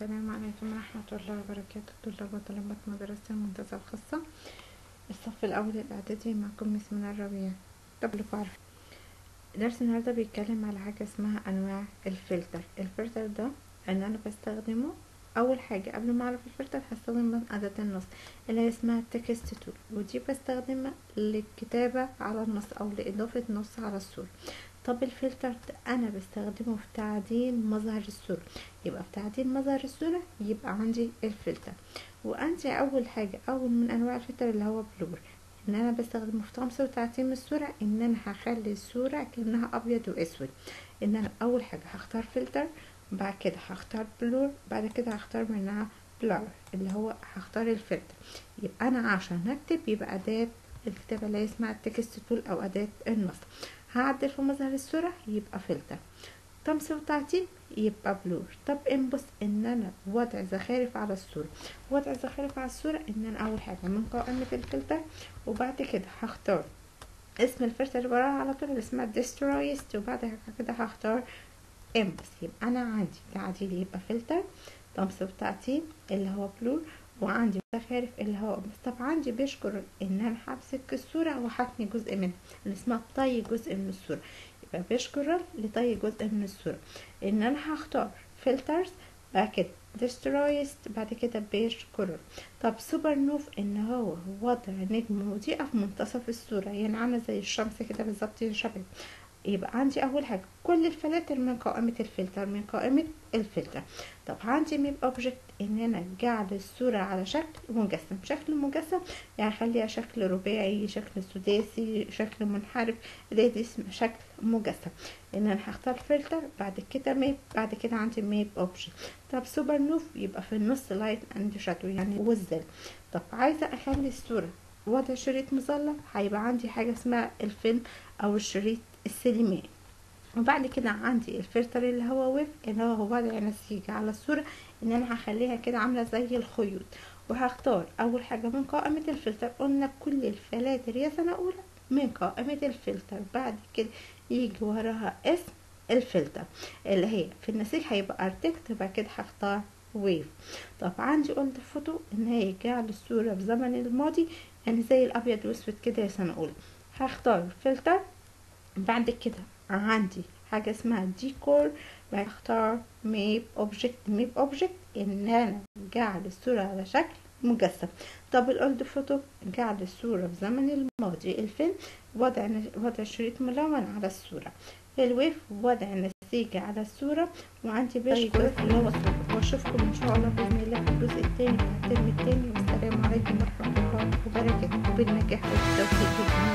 السلام عليكم ورحمة الله وبركاته طلاب وطلبات مدرسة المنتزه الخاصة الصف الأول الإعدادي معكم مس منى الربيع قبل عارف درس النهاردة بيتكلم على حاجة اسمها أنواع الفلتر الفلتر ده إن أنا بستخدمه أول حاجة قبل ما أعرف الفلتر هستخدم أداة النص اللي هي اسمها تكست تول ودي بستخدمها للكتابة على النص أو لإضافة نص على الصورة طب الفلتر ده انا بستخدمه في تعديل مظهر الصورة يبقى في تعديل مظهر الصورة يبقى عندي الفلتر وعندي اول حاجة اول من انواع الفلتر اللي هو بلور ان انا بستخدمه في طمس وتعتيم الصورة ان انا هخلي الصورة كأنها ابيض واسود ان انا اول حاجة هختار فلتر بعد كده هختار بلور بعد كده هختار منها بلور اللي هو هختار الفلتر يبقى انا عشان اكتب يبقى اداة الكتابة اللي اسمها التكست تول او اداة النص هعدل في مظهر الصورة يبقى فلتر طمس وتعتيم يبقى بلور طب انبص ان انا وضع زخارف على الصورة وضع زخارف على الصورة ان انا اول حاجة من قائمة الفلتر وبعد كده هختار اسم الفلتر اللي وراها على طول اللي اسمها ديسترويست وبعد كده هختار انبص يبقى انا عندي تعديل يبقى فلتر طمس وتعتيم اللي هو بلور وعندي زخارف اللي هو بس طب عندي بيشكر ان انا همسك الصورة وهتني جزء منها اللي اسمها طي جزء من الصورة يبقى بيشكر لطي جزء من الصورة ان انا هختار فلترز بعد كده ديسترويست بعد كده بيشكر طب سوبر نوف ان هو وضع نجم مضيئة في منتصف الصورة يعني عاملة زي الشمس كده بالظبط يا شباب يبقى عندي اول حاجه كل الفلاتر من قائمه الفلتر من قائمه الفلتر طب عندي ميب اوبجكت ان انا جعل الصوره على شكل مجسم شكل مجسم يعني خليها شكل رباعي شكل سداسي شكل منحرف ده اسم شكل مجسم ان انا هختار فلتر بعد كده ميب بعد كده عندي ميب اوبجكت طب سوبر نوف يبقى في النص لايت اند شادو يعني والظل طب عايزه اخلي الصوره وضع شريط مظلل هيبقى عندي حاجه اسمها الفيلم او الشريط السليماني وبعد كده عندي الفلتر اللي هو ويف اللي هو وضع نسيج على الصورة ان انا هخليها كده عاملة زي الخيوط وهختار اول حاجة من قائمة الفلتر قلنا كل الفلاتر يا سنة اولى من قائمة الفلتر بعد كده يجي وراها اسم الفلتر اللي هي في النسيج هيبقى ارتكت بعد كده هختار ويف طب عندي قلت فوتو ان هي جعل الصورة في زمن الماضي يعني زي الابيض واسود كده يا سنة اولى هختار فلتر بعد كده عندي حاجة اسمها ديكور بختار ميب اوبجكت ميب اوبجكت ان انا جعل الصورة على شكل مجسم طب الاولد فوتو جعل الصورة في زمن الماضي الفيلم وضع وضع شريط ملون على الصورة الويف وضع نسيج على الصورة وعندي بيشكر اللي هو الصورة واشوفكم ان شاء الله باذن الله في الجزء الثاني بتاع الترم الثاني والسلام عليكم ورحمة الله وبركاته وبالنجاح والتوفيق